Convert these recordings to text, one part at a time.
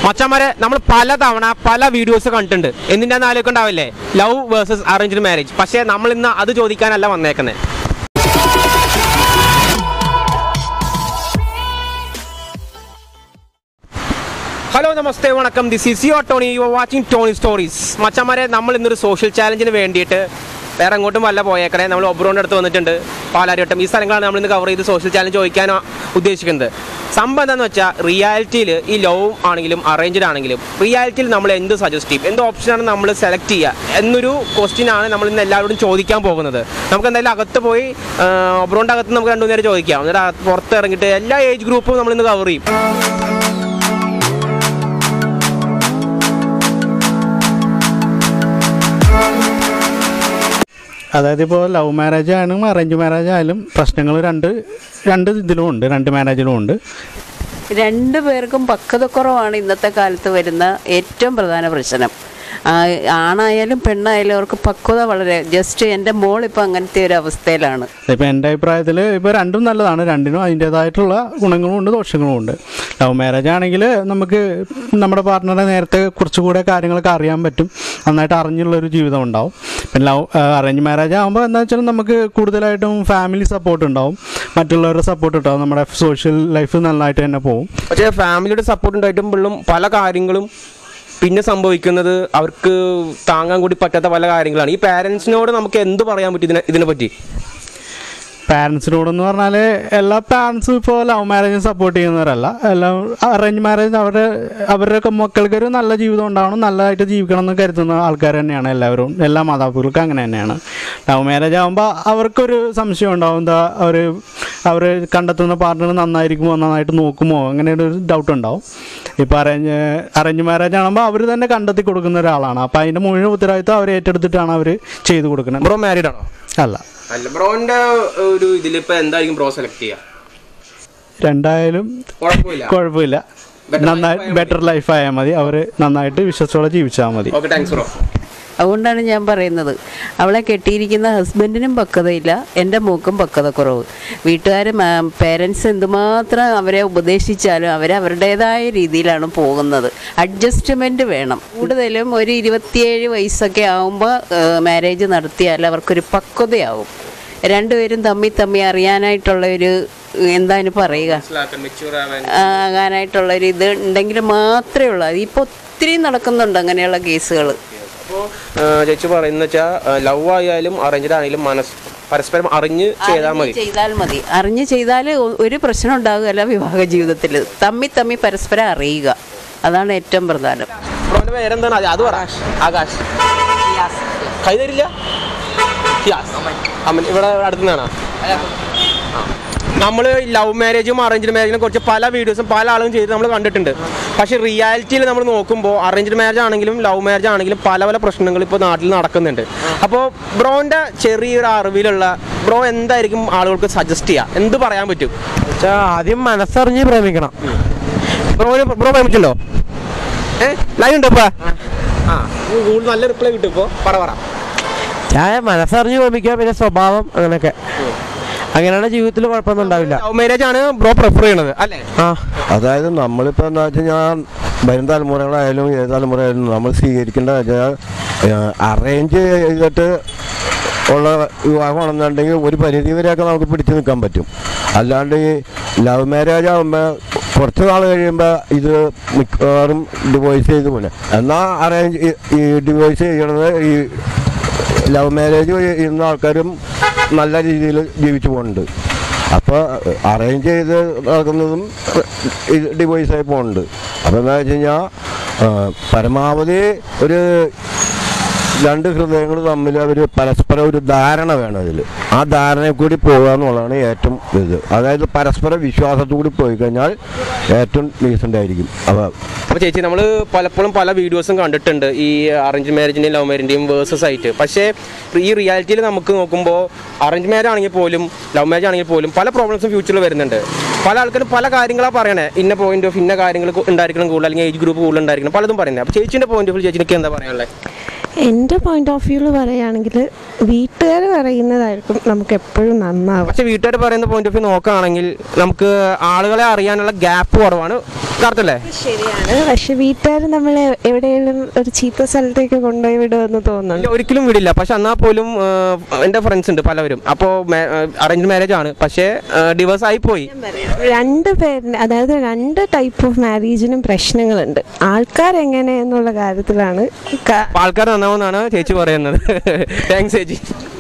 മച്ചന്മാരെ നമ്മൾ പല തവണ പല വീഡിയോസ് കണ്ടിട്ടുണ്ട് എന്തിൻ്റെ ആലോചിക്കണ്ടാവില്ലേ ലവ് വേഴ്സസ് അറേഞ്ച്ഡ് മാരേജ് പക്ഷേ നമ്മൾ ഇന്ന് അത് ചോദിക്കാനല്ല വന്നേക്കുന്നത് hello namaste vanakkam this is your Tony you are watching Tony stories മച്ചന്മാരെ നമ്മൾ ഇന്നൊരു സോഷ്യൽ ചാലഞ്ചിന് വേണ്ടിയിട്ട് വേറെ എങ്ങോട്ടും വല്ല പോയേക്കണേ നമ്മൾ ഒബ്രോൻ്റെ അടുത്ത് വന്നിട്ടുണ്ട് പാലാരിവട്ടം ഈ സ്ഥലങ്ങളാണ് നമ്മൾ ഇന്ന് കവർ ചെയ്ത് സോഷ്യൽ ചാലഞ്ച് ചോദിക്കാൻ ഉദ്ദേശിക്കുന്നത് സംഭവം എന്താണെന്ന് വെച്ചാൽ റിയാലിറ്റിയിൽ ഈ ലവും ആണെങ്കിലും അറേഞ്ച്ഡ് ആണെങ്കിലും റിയാലിറ്റിയിൽ നമ്മൾ എന്ത് സജസ്റ്റ് ചെയ്യും എന്ത് ഓപ്ഷനാണ് നമ്മൾ സെലക്ട് ചെയ്യുക എന്നൊരു ക്വസ്റ്റ്യൻ ആണ് നമ്മൾ ഇന്ന് എല്ലാവരോടും ചോദിക്കാൻ പോകുന്നത് നമുക്ക് എന്തായാലും അകത്ത് പോയി ഒബ്രോൻ്റെ അകത്ത് നമുക്ക് രണ്ടു നേരം ചോദിക്കാം എന്നിട്ട് അകത്ത് പുറത്ത് ഇറങ്ങിയിട്ട് എല്ലാ ഏജ് ഗ്രൂപ്പും നമ്മൾ ഇന്ന് കവർ ചെയ്യും അതായത് ഇപ്പോൾ ലവ് മാരേജ് ആയാലും അറേഞ്ച് മാരേജ് ആയാലും പ്രശ്നങ്ങൾ രണ്ട് രണ്ട് ഇതിലും ഉണ്ട് രണ്ട് മാരേജിലും ഉണ്ട് രണ്ടു പേർക്കും പക്വതക്കുറവാണ് ഇന്നത്തെ കാലത്ത് വരുന്ന ഏറ്റവും പ്രധാന പ്രശ്നം ആ, ആണായാലും പെണ്ണായാലും അവർക്ക് പക്വത വളരെ ജസ്റ്റ് എൻ്റെ മോൾ ഇപ്പം അങ്ങനത്തെ ഒരു അവസ്ഥയിലാണ് ഇപ്പോൾ എൻ്റെ അഭിപ്രായത്തിൽ ഇപ്പോൾ രണ്ടും നല്ലതാണ് രണ്ടിനും അതിൻ്റേതായിട്ടുള്ള ഗുണങ്ങളും ഉണ്ട് ദോഷങ്ങളും ഉണ്ട് ലവ് മാരേജ് ആണെങ്കിൽ നമുക്ക് നമ്മുടെ പാർട്ട്ണറെ നേരത്തെ കുറച്ചുകൂടെ കാര്യങ്ങളൊക്കെ അറിയാൻ പറ്റും നന്നായിട്ട് അറിഞ്ഞുള്ളൊരു ജീവിതം ഉണ്ടാവും പിന്നെ ലവ് അറേഞ്ച് മാരേജ് ആകുമ്പോൾ എന്താ വെച്ചാൽ നമുക്ക് കൂടുതലായിട്ടും ഫാമിലി സപ്പോർട്ട് ഉണ്ടാവും മറ്റുള്ളവരുടെ സപ്പോർട്ട് ഉണ്ടാവും നമ്മുടെ സോഷ്യൽ ലൈഫ് നന്നായിട്ട് തന്നെ പോകും പക്ഷേ ഫാമിലിയുടെ സപ്പോർട്ട് ഉണ്ടായിട്ടും പോലും പല കാര്യങ്ങളും പിന്നെ സംഭവിക്കുന്നത് അവർക്ക് താങ്ങാൻ കൂടി പറ്റാത്ത പല കാര്യങ്ങളാണ് ഈ പാരൻസിനോട് നമുക്ക് എന്ത് പറയാൻ പറ്റും ഇതിനെ ഇതിനെ പറ്റി പാരൻസിനോടെന്ന് പറഞ്ഞാൽ എല്ലാ പാരൻസും ഇപ്പോൾ ലവ് മാരേജിന് സപ്പോർട്ട് ചെയ്യുന്നവരല്ല എല്ലാം അറേഞ്ച് മാരേജ് അവരുടെ അവരുടെ മക്കൾക്ക് ഒരു നല്ല ജീവിതം ഉണ്ടാവണം നല്ലതായിട്ട് ജീവിക്കണം എന്ന് കരുതുന്ന ആൾക്കാർ തന്നെയാണ് എല്ലാവരും എല്ലാ മാതാപിതാക്കൾക്കും അങ്ങനെ തന്നെയാണ് ലവ് മാരേജ് ആകുമ്പോൾ അവർക്കൊരു സംശയം ഉണ്ടാവും എന്താ അവർ അവർ കണ്ടെത്തുന്ന പാർട്ട്ണർ നന്നായിരിക്കുമോ നന്നായിട്ട് നോക്കുമോ അങ്ങനെ ഒരു ഡൗട്ട് ഉണ്ടാവും ഇപ്പോൾ അറേഞ്ച് അറേഞ്ച് മാരേജ് ആകുമ്പോൾ അവർ തന്നെ കണ്ടെത്തി കൊടുക്കുന്ന ഒരാളാണ് അപ്പോൾ അതിൻ്റെ മുഴുവൻ ഉത്തരവാദിത്വം അവർ ഏറ്റെടുത്തിട്ടാണ് അവർ ചെയ്തു കൊടുക്കുന്നത് ബ്രോ മാരീഡ് ആണോ അല്ല അല്ല ബ്രോന്റെ ഒരു ഇതിലിപ്പോ എന്തായിരിക്കും ബ്രോ സെലക്ട് ചെയ്യുക രണ്ടായാലും കുഴപ്പമില്ല കുഴപ്പമില്ല നന്നായി ബെറ്റർ ലൈഫ് ആയാൽ മതി അവർ നന്നായിട്ട് വിശ്വസത്തോടെ ജീവിച്ചാൽ മതി ഓക്കെ താങ്ക്സ് ബ്രോ അതുകൊണ്ടാണ് ഞാൻ പറയുന്നത് അവളെ കെട്ടിയിരിക്കുന്ന ഹസ്ബൻഡിനും പക്വതയില്ല എൻ്റെ മൂക്കും പക്വത കുറവ് വീട്ടുകാർ പേരൻസ് എന്തുമാത്രം അവരെ ഉപദേശിച്ചാലും അവർ അവരുടേതായ രീതിയിലാണ് പോകുന്നത് അഡ്ജസ്റ്റ്മെൻറ്റ് വേണം കൂടുതലും ഒരു ഇരുപത്തിയേഴ് വയസ്സൊക്കെ ആകുമ്പോൾ മാരേജ് നടത്തിയാൽ അവർക്കൊരു പക്വതയാവും രണ്ടുപേരും തമ്മി തമ്മി അറിയാനായിട്ടുള്ള ഒരു എന്താണ് പറയുക ആ, ആകാനായിട്ടുള്ള ഒരു ഇത് ഉണ്ടെങ്കിൽ മാത്രമേ ഉള്ളൂ അതിപ്പോൾ ഒത്തിരി നടക്കുന്നുണ്ട് അങ്ങനെയുള്ള കേസുകൾ അപ്പോൾ ചേച്ചി പറയുന്ന വെച്ചാൽ ലവ് ആയാലും അറേഞ്ച്ഡ് ആണെങ്കിലും മനസ് പരസ്പരം അറിഞ്ഞ് ചെയ്താൽ മതി ചെയ്താൽ മതി അറിഞ്ഞ് ചെയ്താൽ ഒരു പ്രശ്നം ഉണ്ടാകുകയല്ല വിവാഹ ജീവിതത്തിൽ തമ്മി തമ്മി പരസ്പരം അറിയുക അതാണ് ഏറ്റവും പ്രധാനം ബ്രോന്റെ പേരെന്താണ് അത് അത് പറ ആകാശ് കൈ തരില്ല ഹിയാസ്. അമ്മൻ ഇവിടെ അടുത്ത് നിന്നാണോ നമ്മൾ ലവ് മാരേജും അറേഞ്ച്ഡ് മാരേജിനെ കുറിച്ച് പല വീഡിയോസും പല ആളുകളും ചെയ്ത് നമ്മൾ കണ്ടിട്ടുണ്ട് പക്ഷേ റിയാലിറ്റിയിൽ നമ്മൾ നോക്കുമ്പോൾ അറേഞ്ച്ഡ് മാരേജ് ആണെങ്കിലും ലവ് മാരേജ് ആണെങ്കിലും പല പല പ്രശ്നങ്ങൾ ഇപ്പോൾ നാട്ടിൽ നടക്കുന്നുണ്ട് അപ്പോൾ ബ്രോൻ്റെ ചെറിയൊരു അറിവിലുള്ള ബ്രോ എന്തായിരിക്കും ആളുകൾക്ക് സജസ്റ്റ് ചെയ്യുക എന്ത് പറയാൻ പറ്റും വെച്ചാ ആദ്യം മനസ്സറിഞ്ഞ് പ്രേമിക്കണം ബ്രോ ബ്രോ പ്രേമിച്ചല്ലോ ഏ ലൈവ് ഉണ്ട് ഇപ്പോൾ ആ കൂടുതൽ നല്ല റിപ്ലൈ കിട്ടും ഇപ്പോൾ പറ പറ ഞാൻ മനസ്സറിഞ്ഞ് പ്രേമിക്കുക പിന്നെ സ്വഭാവം അങ്ങനെയൊക്കെ അങ്ങനെയാണ് ജീവിതത്തിൽ കുഴപ്പമൊന്നും ഉണ്ടാവില്ല ലവ് മാരേജ് ആണ് ബ്രോ പ്രിഫർ ചെയ്യണത് അല്ലേ ആ അതായത് നമ്മളിപ്പോൾ എന്താ വെച്ച് കഴിഞ്ഞാൽ വരും തലമുറകളായാലും ഏത് തലമുറയായാലും നമ്മൾ സ്വീകരിക്കേണ്ട വെച്ചാൽ അറേഞ്ച് ചെയ്തിട്ട് ഉള്ള വിവാഹമാണെന്നുണ്ടെങ്കിൽ ഒരു പരിധി വരെയൊക്കെ നമുക്ക് പിടിച്ചു നിൽക്കാൻ പറ്റും അല്ലാണ്ട് ഈ ലവ് മാരേജ് ആകുമ്പോൾ കുറച്ച് നാൾ കഴിയുമ്പോൾ ഇത് മിക്കവാറും ഡിവോഴ്സ് ചെയ്ത് പോലെ എന്നാൽ അറേഞ്ച് ഈ ഡിവോഴ്സ് ചെയ്യണത് ഈ ലവ് മാരേജ് ചെയ്യുന്ന ആൾക്കാരും നല്ല രീതിയിൽ ജീവിച്ചു പോകുന്നുണ്ട് അപ്പോൾ അറേഞ്ച് ചെയ്ത് നടക്കുന്നതും ഡിവോഴ്സായി പോകുന്നുണ്ട് അപ്പോൾ എന്താ വെച്ച് കഴിഞ്ഞാൽ പരമാവധി ഒരു രണ്ട് ഹൃദയങ്ങൾ തമ്മിൽ അവർ പരസ്പരം ഒരു ധാരണ വേണം അതിൽ ആ ധാരണയിൽ കൂടി പോകുക എന്നുള്ളതാണ് ഏറ്റവും ഇത് അതായത് പരസ്പര വിശ്വാസത്തോടെ പോയി കഴിഞ്ഞാൽ ഏറ്റവും ഡീസൻ്റ് ആയിരിക്കും അപ്പോൾ അപ്പോൾ ചേച്ചി നമ്മൾ പലപ്പോഴും പല വീഡിയോസും കണ്ടിട്ടുണ്ട് ഈ അറേഞ്ച് മാരേജിൻ്റെയും ലവ് മാരേജിൻ്റെയും വേഴ്സസ് ആയിട്ട് പക്ഷേ ഈ റിയാലിറ്റിയിൽ നമുക്ക് നോക്കുമ്പോൾ അറേഞ്ച് മാരേജ് ആണെങ്കിൽ പോലും ലവ് മാരേജ് ആണെങ്കിൽ പോലും പല പ്രോബ്ലംസും ഫ്യൂച്ചറിൽ വരുന്നുണ്ട് പല ആൾക്കാരും പല കാര്യങ്ങളാണ് പറയണേ ഇന്ന പോയിന്റ് ഓഫ് ഇന്ന കാര്യങ്ങൾ ഉണ്ടായിരിക്കണം കൂടുതൽ അല്ലെങ്കിൽ ഏജ് ഗ്രൂപ്പ് കൂടുതൽ ഉണ്ടായിരിക്കണം പലതും പറയുന്നത് അപ്പോൾ ചേച്ചിൻ്റെ പോയിന്റ് ഓഫ് വ്യൂ ചേച്ചിക്ക് എന്താ പറയാനുള്ളത് എൻ്റെ പോയിന്റ് ഓഫ് വ്യൂവിൽ പറയുകയാണെങ്കിൽ വീട്ടുകാർ പറയുന്നതായിരിക്കും നമുക്ക് എപ്പോഴും നന്നാവും പക്ഷെ വീട്ടുകാർ പറയുന്ന പോയിന്റ് ഓഫ് വ്യൂ നോക്കുകയാണെങ്കിൽ നമുക്ക് ആളുകളെ അറിയാനുള്ള ഗ്യാപ്പ് കുറവാണ് കറക്റ്റല്ലേ ശരിയാണ് പക്ഷെ വീട്ടുകാർ നമ്മളെ എവിടെയെങ്കിലും ഒരു ചീത്ത സ്ഥലത്തേക്ക് കൊണ്ടുപോയി വിടുമെന്ന് തോന്നുന്നു ഇല്ല, ഒരിക്കലും വിടില്ല പക്ഷെ എന്നാൽ പോലും ആ, എൻ്റെ ഫ്രണ്ട്സ് ഉണ്ട് പലവരും അപ്പോൾ അറേഞ്ച് മാരേജ് ആണ് പക്ഷേ ഡിവേഴ്സ് ആയി പോയി രണ്ട് പേരിന് അതായത് രണ്ട് ടൈപ്പ് ഓഫ് മാരേജിനും പ്രശ്നങ്ങളുണ്ട് ആൾക്കാർ എങ്ങനെ എന്നുള്ള കാര്യത്തിലാണ് ക- അപ്പോൾ ആൾക്കാർ നന്നാവുമെന്നാണ് ചേച്ചി പറയുന്നത് താങ്ക്സ് ചേച്ചി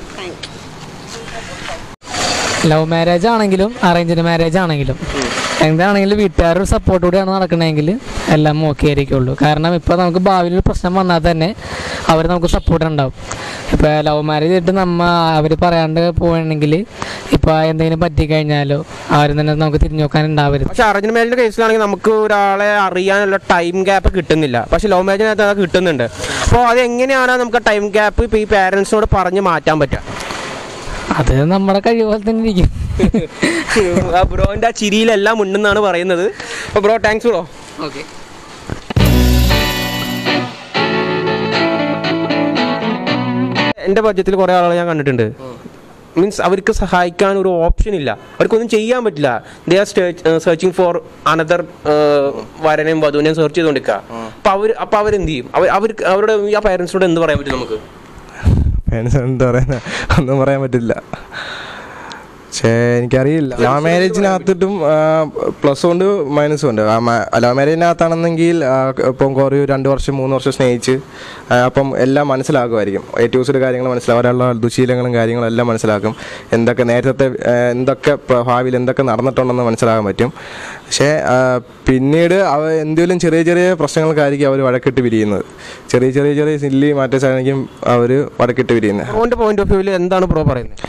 ലവ് മാരേജ് ആണെങ്കിലും അറേഞ്ച്ഡ് മാരേജ് ആണെങ്കിലും എന്താണെങ്കിലും വീട്ടുകാരുടെ സപ്പോർട്ട് കൂടിയാണ് നടക്കണമെങ്കിൽ എല്ലാം ഓക്കെ ആയിരിക്കുള്ളൂ കാരണം ഇപ്പോൾ നമുക്ക് ഭാവിയിൽ ഒരു പ്രശ്നം വന്നാൽ തന്നെ അവർ നമുക്ക് സപ്പോർട്ട് ഉണ്ടാവും ഇപ്പോൾ ലവ് മാരേജ് ആയിട്ട് നമ്മ അവർ പറയാണ്ട് പോകണമെങ്കിൽ ഇപ്പോൾ എന്തെങ്കിലും പറ്റിക്കഴിഞ്ഞാലോ ആരും തന്നെ നമുക്ക് തിരിഞ്ഞു നോക്കാൻ ഉണ്ടാവരുത് പക്ഷെ അറേഞ്ച് മാരേജിന്റെ കേസിലാണെങ്കിൽ നമുക്ക് ഒരാളെ അറിയാനുള്ള ടൈം ഗ്യാപ്പ് കിട്ടുന്നില്ല പക്ഷെ ലവ് മാരേജിനകത്ത് അത് കിട്ടുന്നുണ്ട് അപ്പോൾ അത് എങ്ങനെയാണ് നമുക്ക് ടൈം ഗ്യാപ്പ് ഇപ്പോൾ ഈ പാരൻസിനോട് പറഞ്ഞ് മാറ്റാൻ പറ്റുക അത് നമ്മുടെ കഴിവ് പോലെ തന്നെ ഇരിക്കും ആ ബ്രോന്റെ ആ ചിരിയിലെല്ലാം ഉണ്ടെന്നാണ് പറയുന്നത് അപ്പോൾ ബ്രോ താങ്ക്സ് ബ്രോ ഓക്കെ എൻ്റെ ബഡ്ജറ്റിൽ കുറേ ആളുകൾ ഞാൻ കണ്ടിട്ടുണ്ട് മീൻസ് അവർക്ക് സഹായിക്കാൻ ഒരു ഓപ്ഷൻ ഇല്ല അവർക്കൊന്നും ചെയ്യാൻ പറ്റില്ല they are searching for another വരനെയും വധുവിനെയും സെർച്ച് ചെയ്തുകൊണ്ടിരിക്കുക അപ്പോൾ അവർ അപ്പോൾ അവരെന്ത് ചെയ്യും അവർ അവർക്ക് അവരുടെ ആ പാരൻസിനോട് എന്ത് പറയാൻ പറ്റും നമുക്ക് പേരൻസ് എന്താ പറയുക ഒന്നും പറയാൻ പറ്റില്ല പക്ഷേ എനിക്കറിയില്ല ലവ് മാരേജിനകത്തിട്ടും പ്ലസ് ഉണ്ട് മൈനസും ഉണ്ട് ലവ് മാരേജിനകത്താണെന്നെങ്കിൽ ആ, ഇപ്പം കുറേ രണ്ട് വർഷം മൂന്ന് വർഷം സ്നേഹിച്ച് ആ, അപ്പം എല്ലാം മനസ്സിലാക്കുമായിരിക്കും എ ടു സിയുടെ കാര്യങ്ങൾ മനസ്സിലാവും ഒരാളുടെ ദുശീലങ്ങളും കാര്യങ്ങളും എല്ലാം മനസ്സിലാക്കും എന്തൊക്കെ നേരത്തെ ആ, എന്തൊക്കെ പ്ര- ഭാവിയിൽ എന്തൊക്കെ നടന്നിട്ടുണ്ടെന്ന് മനസ്സിലാക്കാൻ പറ്റും പക്ഷേ ആ, പിന്നീട് അവ എന്തെങ്കിലും ചെറിയ ചെറിയ പ്രശ്നങ്ങൾക്കായിരിക്കും അവർ വഴക്കിട്ട് പിരിയുന്നത് ചെറിയ ചെറിയ ചെറിയ സില്ലി മാറ്റേഴ്സായിരിക്കും അവർ വഴക്കിട്ട് പിരിയുന്നത് ബ്രോന്റെ പോയിന്റ് ഓഫ് വ്യൂവിൽ എന്താണ് ബ്രോ പറയുന്നത്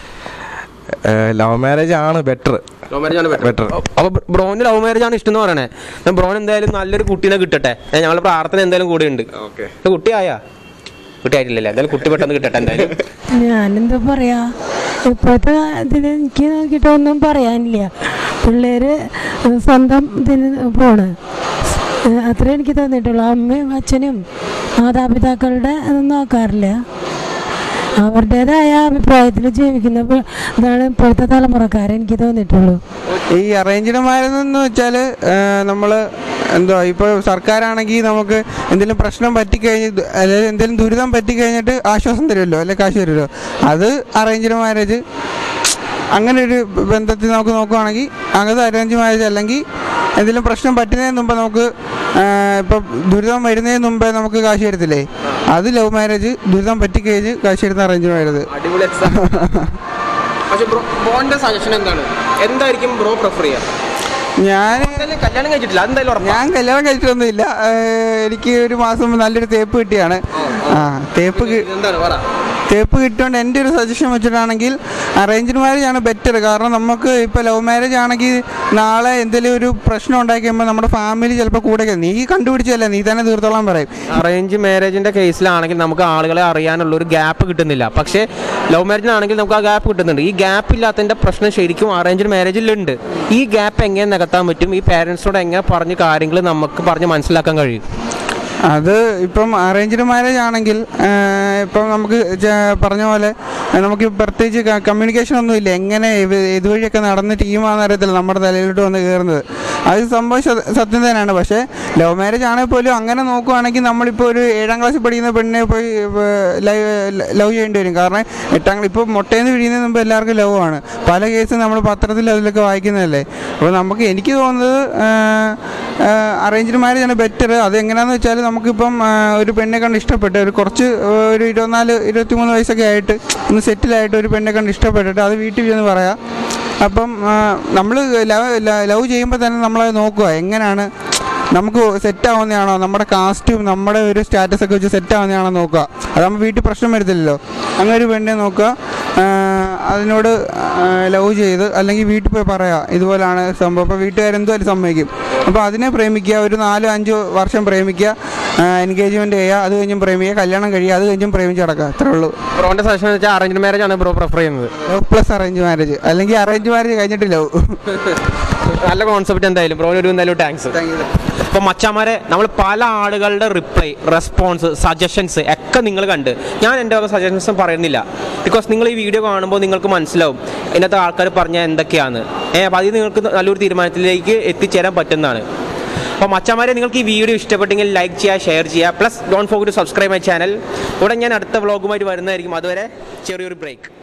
ലവ് മാരേജ് ആണ് ബെറ്റർ ലവ് മാരേജ് ആണ് Better. ബെറ്റർ അപ്പോൾ ബ്രോന് ലവ് മാരേജ് ആണ് ഇഷ്ടം എന്ന് പറയണേ ഞാൻ ബ്രോൻ എന്തായാലും നല്ലൊരു കുട്ടീനെ കിട്ടട്ടെ ഞങ്ങളുടെ പ്രാർത്ഥന എന്തായാലും കൂടെ ഉണ്ട് ഓക്കെ കുട്ടിയായാ കുട്ടി ആയിട്ടില്ലല്ലേ എന്തായാലും കുട്ടി പെട്ടെന്ന് കിട്ടട്ടെ എന്തായാലും ഞാനെന്താ പറയാ ഇപ്പോഴത്തെ ഇതിൽ എനിക്ക് നോക്കിയിട്ട് ഒന്നും പറയാനില്ല പിള്ളേര് സ്വന്തം ഇതിന് പോണ് ഏഹ് അത്രേ എനിക്ക് തോന്നിയിട്ടുള്ളൂ അമ്മയും അച്ഛനും മാതാപിതാക്കളുടെ ഒന്നും നോക്കാറില്ല അവരുടേതായ അഭിപ്രായത്തിൽ ജീവിക്കുന്ന പി- ഇതാണ് ഇപ്പോഴത്തെ തലമുറക്കാരെ എനിക്ക് തോന്നിയിട്ടുള്ളൂ ഈ അറേഞ്ച്ഡ് മാരേജ് എന്ന് വെച്ചാൽ നമ്മൾ എന്തോ ഇപ്പോൾ സർക്കാരാണെങ്കിൽ നമുക്ക് എന്തെങ്കിലും പ്രശ്നം പറ്റിക്കഴിഞ്ഞ് ദു- അല്ലെങ്കിൽ എന്തെങ്കിലും ദുരിതം പറ്റിക്കഴിഞ്ഞിട്ട് ആശ്വാസം തരുമല്ലോ അല്ലെങ്കിൽ കാശ് തരുമല്ലോ അത് അറേഞ്ച്ഡ് മാരേജ് അങ്ങനെ ഒരു ബന്ധത്തിൽ നമുക്ക് നോക്കുവാണെങ്കിൽ അങ്ങനത്തെ അറേഞ്ച് മാരേജ് അല്ലെങ്കിൽ എന്തെങ്കിലും പ്രശ്നം പറ്റുന്നതിന് മുമ്പ് നമുക്ക് ഇപ്പം ദുരിതം വരുന്നതിന് മുമ്പേ നമുക്ക് കാശ് തരത്തില്ലേ അത് ലവ് മാരേജ് ദുരിതം പറ്റിക്കഴിഞ്ഞ് കാശ് തരുന്ന അറേഞ്ച് മാരേജ് അടിപൊളി എക്സാം പക്ഷെ ബ്രോ ബ്രോന്റെ സജഷൻ എന്താണ് എന്തായിരിക്കും ബ്രോ പ്രിഫർ ചെയ്യുക ഞാൻ എന്തായാലും കല്യാണം കഴിച്ചിട്ടില്ല അതെന്തായാലും ഉറപ്പാ. ഞാൻ കല്യാണം കഴിച്ചിട്ടൊന്നുമില്ല ഏഹ് എനിക്ക് ഒരു മാസം മുമ്പ് നല്ലൊരു തേപ്പ് കിട്ടിയാണ് ആ തേപ്പ് കി- എന്താണ് പറ തേപ്പ് കിട്ടുകൊണ്ട് എൻ്റെ ഒരു സജഷൻ വെച്ചിട്ടാണെങ്കിൽ അറേഞ്ച്ഡ് മാരേജ് ആണ് ബെറ്റർ കാരണം നമുക്ക് ഇപ്പോൾ ലവ് മാരേജ് ആണെങ്കിൽ നാളെ എന്തെങ്കിലും ഒരു പ്രശ്നം ഉണ്ടാക്കി കഴിയുമ്പോൾ നമ്മുടെ ഫാമിലി ചിലപ്പോൾ കൂടെ ഒക്കെ- നീ കണ്ടുപിടിച്ചല്ല നീ തന്നെ തീർത്തോളാൻ പറയും അറേഞ്ച് മാരേജിന്റെ കേസിലാണെങ്കിൽ നമുക്ക് ആളുകളെ അറിയാനുള്ള ഒരു ഗ്യാപ്പ് കിട്ടുന്നില്ല പക്ഷേ ലവ് മാരേജിനാണെങ്കിൽ നമുക്ക് ആ ഗ്യാപ്പ് കിട്ടുന്നുണ്ട് ഈ ഗ്യാപ്പ് ഇല്ലാത്തതിന്റെ പ്രശ്നം ശരിക്കും അറേഞ്ച്ഡ് മാരേജിലുണ്ട് ഈ ഗ്യാപ്പ് എങ്ങനെ നികത്താൻ പറ്റും ഈ പാരൻസിനോട് എങ്ങനെ പറഞ്ഞ് കാര്യങ്ങൾ നമുക്ക് പറഞ്ഞ് മനസ്സിലാക്കാൻ കഴിയും അത് ഇപ്പം അറേഞ്ച്ഡ് മാരേജ് ആണെങ്കിൽ ഏഹ്, ഇപ്പം നമുക്ക് ചെ- പറഞ്ഞ പോലെ ഏഹ്, നമുക്ക് പ്രത്യേകിച്ച് കമ്മ്യൂണിക്കേഷൻ ഒന്നും ഇല്ല എങ്ങനെ ഇത് ഇതുവഴിയൊക്കെ നടന്ന് ടീമാണെന്ന് അറിയത്തില്ല നമ്മുടെ തലയിലോട്ട് വന്ന് കയറുന്നത് അത് സംഭവം സ- സത്യം തന്നെയാണ് പക്ഷേ ലവ് മാരേജ് ആണെങ്കിൽ പോലും അങ്ങനെ നോക്കുവാണെങ്കിൽ നമ്മളിപ്പോൾ ഒരു ഏഴാം ക്ലാസ്സിൽ പഠിക്കുന്ന പെണ്ണിനെ പോയി ലവ് ചെയ്യേണ്ടി വരും കാരണം എട്ടാം ക്ലാസ് ഇപ്പോൾ മുട്ടേന്ന് വിഴിയുന്നതിന് മുമ്പ് എല്ലാവർക്കും ലവ് ആണ് പല കേസും നമ്മൾ പത്രത്തിൽ അതിലൊക്കെ വായിക്കുന്നതല്ലേ അപ്പോൾ നമുക്ക് എനിക്ക് തോന്നുന്നത് അറേഞ്ച്ഡ് മാരേജ് ആണ് ബെറ്റർ അത് എങ്ങനെയാണെന്ന് വെച്ചാൽ നമുക്കിപ്പം ആ, ഒരു പെണ്ണെ കണ്ട് ഇഷ്ടപ്പെട്ട് ഒരു കുറച്ച് ആ, ഒരു ഇരുപത്തിനാല് ഇരുപത്തിമൂന്ന് വയസ്സൊക്കെ ആയിട്ട് ഒന്ന് സെറ്റിലായിട്ട് ഒരു പെണ്ണെ കണ്ട് ഇഷ്ടപ്പെട്ടിട്ട് അത് വീട്ടിൽ ചെന്ന് പറയാം അപ്പം നമ്മൾ ലവ് ലവ് ചെയ്യുമ്പോൾ തന്നെ നമ്മളത് നോക്കുക എങ്ങനെയാണ് നമുക്ക് സെറ്റ് ആവുന്നതാണോ നമ്മുടെ കാസ്റ്റും നമ്മുടെ ഒരു സ്റ്റാറ്റസ് ഒക്കെ വെച്ച് സെറ്റ് ആവുന്നതാണോ നോക്കുക അത് നമ്മൾ വീട്ടിൽ പ്രശ്നം വരത്തില്ലല്ലോ അങ്ങനെ ഒരു പെണ്ണെ നോക്കുക ആ, അതിനോട് ലവ് ചെയ്ത് അല്ലെങ്കിൽ വീട്ടിൽ പോയി പറയാം ഇതുപോലാണ് സംഭവം അപ്പോൾ വീട്ടുകാരെന്തുമായാലും സമ്മതിക്കും അപ്പോൾ അതിനെ പ്രേമിക്കുക ഒരു നാലോ അഞ്ചോ വർഷം പ്രേമിക്കുക എൻഗേജ്മെൻറ്റ് ചെയ്യുക അത് കഴിഞ്ഞും പ്രേമിക്കുക കല്യാണം കഴിയുക അത് കഴിഞ്ഞും പ്രേമിച്ച് നടക്കുക അത്രേ ഉള്ളൂ ബ്രോന്റെ സജഷൻ എന്ന് വെച്ചാൽ അറേഞ്ച് മാരേജ് ആണ് ബ്രോ പ്രിഫർ ചെയ്യുന്നത് ലവ് പ്ലസ് അറേഞ്ച് മാരേജ് അല്ലെങ്കിൽ അറേഞ്ച് മാരേജ് കഴിഞ്ഞിട്ട് ലവ് നല്ല കോൺസെപ്റ്റ് എന്തായാലും ബ്രോന് ഒരു എന്തായാലും താങ്ക്സ് താങ്ക് യു അപ്പോൾ മച്ചാമാരെ നമ്മൾ പല ആളുകളുടെ റിപ്ലൈ റെസ്പോൺസ് സജഷൻസ് ഒക്കെ നിങ്ങൾ കണ്ട് ഞാൻ എൻ്റെ വക സജഷൻസും പറയുന്നില്ല ബിക്കോസ് നിങ്ങൾ ഈ വീഡിയോ കാണുമ്പോൾ നിങ്ങൾക്ക് മനസ്സിലാവും ഇതിനകത്ത് ആൾക്കാർ പറഞ്ഞാൽ എന്തൊക്കെയാണ് ഏ അപ്പോൾ അതിൽ നിങ്ങൾക്ക് നല്ലൊരു തീരുമാനത്തിലേക്ക് എത്തിച്ചേരാൻ പറ്റുന്നതാണ് അപ്പോൾ മച്ചന്മാരെ നിങ്ങൾക്ക് ഈ വീഡിയോ ഇഷ്ടപ്പെട്ടെങ്കിൽ ലൈക്ക് ചെയ്യുക ഷെയർ ചെയ്യുക plus don't forget to subscribe my channel ഉടൻ ഞാൻ അടുത്ത വ്ളോഗുമായിട്ട് വരുന്നതായിരിക്കും അതുവരെ ചെറിയൊരു ബ്രേക്ക്